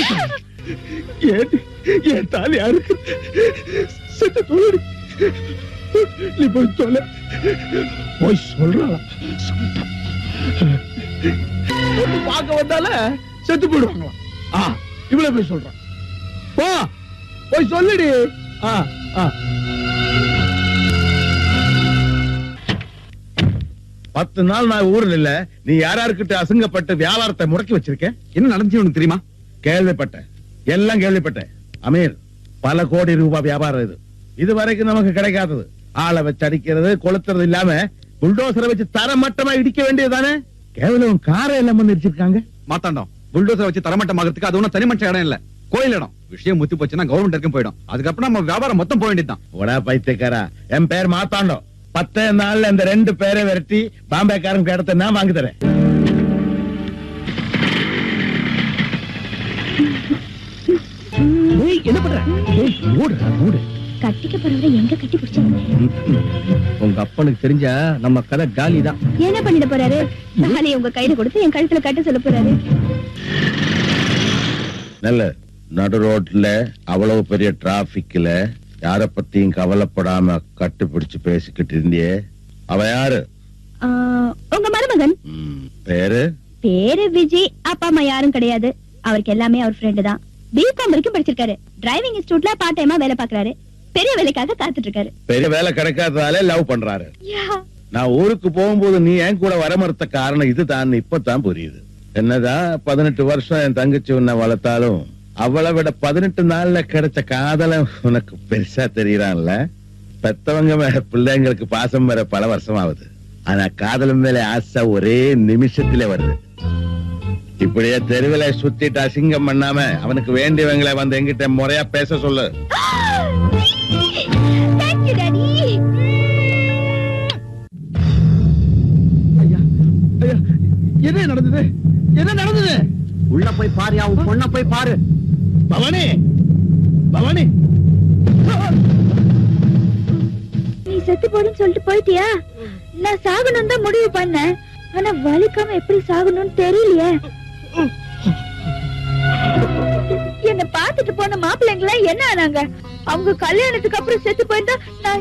ஏன் என் தாலி யாருக்கு செத்து தொழில் நீ போய் சொல்ல போய் சொல்றாளா பொண்ணு பார்க்க வந்தால செத்து போயிடுவாங்களாம் ஆ இவ்வளவு போய் சொல்றான் போ போய் சொல்லுடி ஆ ஆ பத்து நாள் நான் ஊர்ல இல்ல நீ யாராருக்கிட்ட அசிங்கப்பட்டு வியாபாரத்தை முடக்கி வச்சிருக்க என்ன நடந்துச்சு உனக்கு தெரியுமா கேள்விப்பட்டேன் எல்லாம் கேள்விப்பட்டேன் அமீர் பல கோடி ரூபாய் வியாபாரம் இது இது வரைக்கும் நமக்கு கிடைக்காதது ஆளை வச்சு அடிக்கிறது கொளுத்துறது இல்லாம புல்டோசரை வச்சு தரமட்டமா இடிக்க வேண்டியதுதானே கேவலம் காரை எல்லாம் பண்ணி வச்சிருக்காங்க மாத்தாண்டோம் புல்டோசரை வச்சு தரமட்டமாகறதுக்கு அது ஒண்ணும் தனி மனுஷ இடம் இல்ல கோயில் இடம் விஷயம் முத்தி போச்சுன்னா கவர்மெண்ட் வரைக்கும் போயிடும் அதுக்கப்புறம் நம்ம வியாபாரம் மொத்தம் போக வேண்டியதுதான் உடா பைத்தியக்காரா என் பேர் மாத்தாண்டோ பத்தே நாள்ல இந்த ரெண்டு பேரை விரட்டி பாம்பேக்காரன் இடத்த நான் வாங்கி தரேன் ஏய் என்ன பண்ற ஏய் மூடுடா மூடு கட்டிக்க போறவரை எங்க கட்டி பிடிச்சாங்க உங்க அப்பனுக்கு தெரிஞ்சா நம்ம கதை காலி தான் என்ன பண்ணிட போறாரு தாலி உங்க கையில கொடுத்து என் கழுத்துல கட்ட சொல்ல போறாரு நல்ல நடு ரோட்ல அவ்வளவு பெரிய டிராபிக்ல யார பத்தியும் கவலைப்படாம கட்டுப்பிடிச்சு பேசிக்கிட்டு இருந்தியே அவ யாரு ஆ, உங்க மருமகன் ம், பேரு பேரு விஜய் அப்பா அம்மா யாரும் கிடையாது அவருக்கு எல்லாமே அவர் ஃப்ரெண்டு தான் பிகாம் வரைக்கும் படிச்சிருக்காரு டிரைவிங் இன்ஸ்டியூட்ல பார்ட் டைமா வேலை பாக்குறாரு பெரிய வேலைக்காக காத்துட்டு இருக்காரு பெரிய வேலை கிடைக்காததாலே லவ் பண்றாரு நான் ஊருக்கு போகும்போது நீ என் கூட வர மறுத்த காரணம் இதுதான் இப்பதான் புரியுது என்னதான் பதினெட்டு வருஷம் என் தங்கச்சி உன்னை வளர்த்தாலும் அவளை விட பதினெட்டு நாள்ல கிடைச்ச காதல உனக்கு பெருசா தெரியறான்ல பெத்தவங்க மேல பிள்ளைங்களுக்கு பாசம் வர பல வருஷம் ஆகுது ஆனா காதலன் மேல ஆசை ஒரே நிமிஷத்துல வருது இப்படியே தெருவில சுத்திட்டு அசிங்கம் பண்ணாம அவனுக்கு வேண்டியவங்களை வந்து எங்கிட்ட முறையா பேச சொல்லு தேங்க்யூ டாடி ஐயா ஐயா என்ன நடந்தது என்ன நடந்தது உள்ள போய் பாரு அவன் பொண்ண போய் பாரு பவானி பவானி நீ செத்து போடுன்னு சொல்லிட்டு போயிட்டியா நான் சாகணும் தான் முடிவு பண்ணேன் ஆனா வலிக்காம எப்படி சாகணும்னு தெரியலையே என்ன பார்த்துட்டு போன மாப்பிள்ளைங்களா என்ன ஆனாங்க அவங்க கல்யாணத்துக்கு அப்புறம் செத்து போயிருந்தா நான்